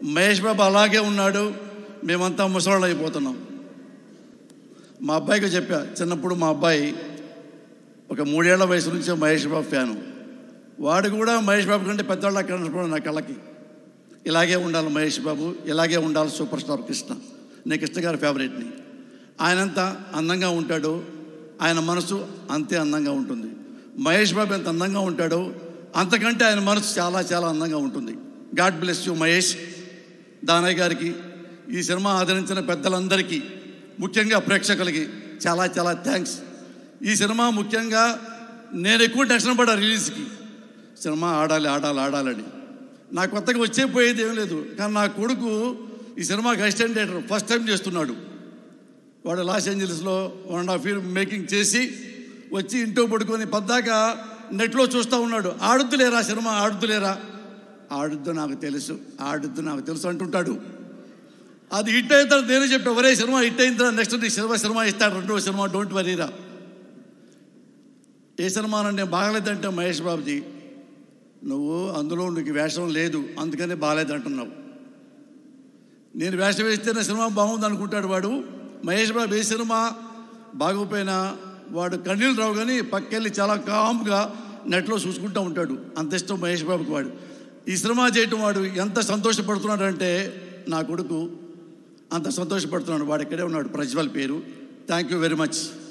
మహేష్ బాబు అలాగే ఉన్నాడు మేమంతా ముసలాళ్ళు అయిపోతున్నాం మా అబ్బాయికి చెప్పా చిన్నప్పుడు మా అబ్బాయి ఒక మూడేళ్ల వయసు నుంచే మహేష్ బాబు ఫ్యాను వాడు కూడా మహేష్ బాబు కంటే పెద్దవాళ్ళ కనపడు నా కళ్ళకి ఇలాగే ఉండాలి మహేష్ బాబు ఇలాగే ఉండాలి సూపర్ స్టార్ కృష్ణ నేను కృష్ణ గారి ఫేవరెట్ని ఆయనంత అందంగా ఉంటాడు ఆయన మనసు అంతే అందంగా ఉంటుంది మహేష్ బాబు ఎంత అందంగా ఉంటాడో అంతకంటే ఆయన మనసు చాలా చాలా అందంగా ఉంటుంది god bless you Mahesh Danayya గారికి ఈ సినిమా ఆదరించిన పెద్దలందరికీ ముఖ్యంగా ప్రేక్షకులకి చాలా చాలా థ్యాంక్స్ ఈ సినిమా ముఖ్యంగా నేను ఎక్కువ టెన్షన్ పడ్డా రిలీజ్కి సినిమా ఆడాలి ఆడాలి ఆడాలని నా కొత్తగా వచ్చే పోయేది ఏం లేదు కానీ నా కొడుకు ఈ సినిమాకి అసిస్టెంట్ డైరెక్టర్ ఫస్ట్ టైం చేస్తున్నాడు వాడు లాస్ ఏంజల్స్లో one and half year making చేసి వచ్చి ఇంట్లో పడుకొని పద్దాక నెట్లో చూస్తూ ఉన్నాడు ఆడుద్దులేరా సినిమా ఆడుద్దులేరా ఆడుద్దు నాకు తెలుసు ఆడుద్దు నాకు తెలుసు అంటుంటాడు అది హిట్ అయిన తర్వాత నేనే చెప్పా ఒరే సినిమా హిట్ అయిన తర్వాత నెక్స్ట్ నీకు సినిమా సినిమా ఇస్తాడు రెండో సినిమా డోంట్ వరీరా ఏ సినిమా నేను బాగలేదంటే మహేష్ బాబుజీ నువ్వు అందులో నీకు వేషం లేదు అందుకని బాగాలేదంటున్నావు నేను వేషం వేస్తే నా సినిమా బాగుంది అనుకుంటాడు వాడు మహేష్ బాబు ఏ సినిమా బాగోపోయినా వాడు కన్నీళ్ళు రావు కానీ పక్కెళ్ళి చాలా కామ్గా నెట్లో చూసుకుంటూ ఉంటాడు అంత ఇష్టం మహేష్ బాబుకి వాడు ఈ సినిమా చేయటం వాడు ఎంత సంతోషపడుతున్నాడంటే నా కొడుకు అంత సంతోషపడుతున్నాడు వాడు ఇక్కడే ఉన్నాడు ప్రజ్వల్ పేరు థ్యాంక్ యూ వెరీ మచ్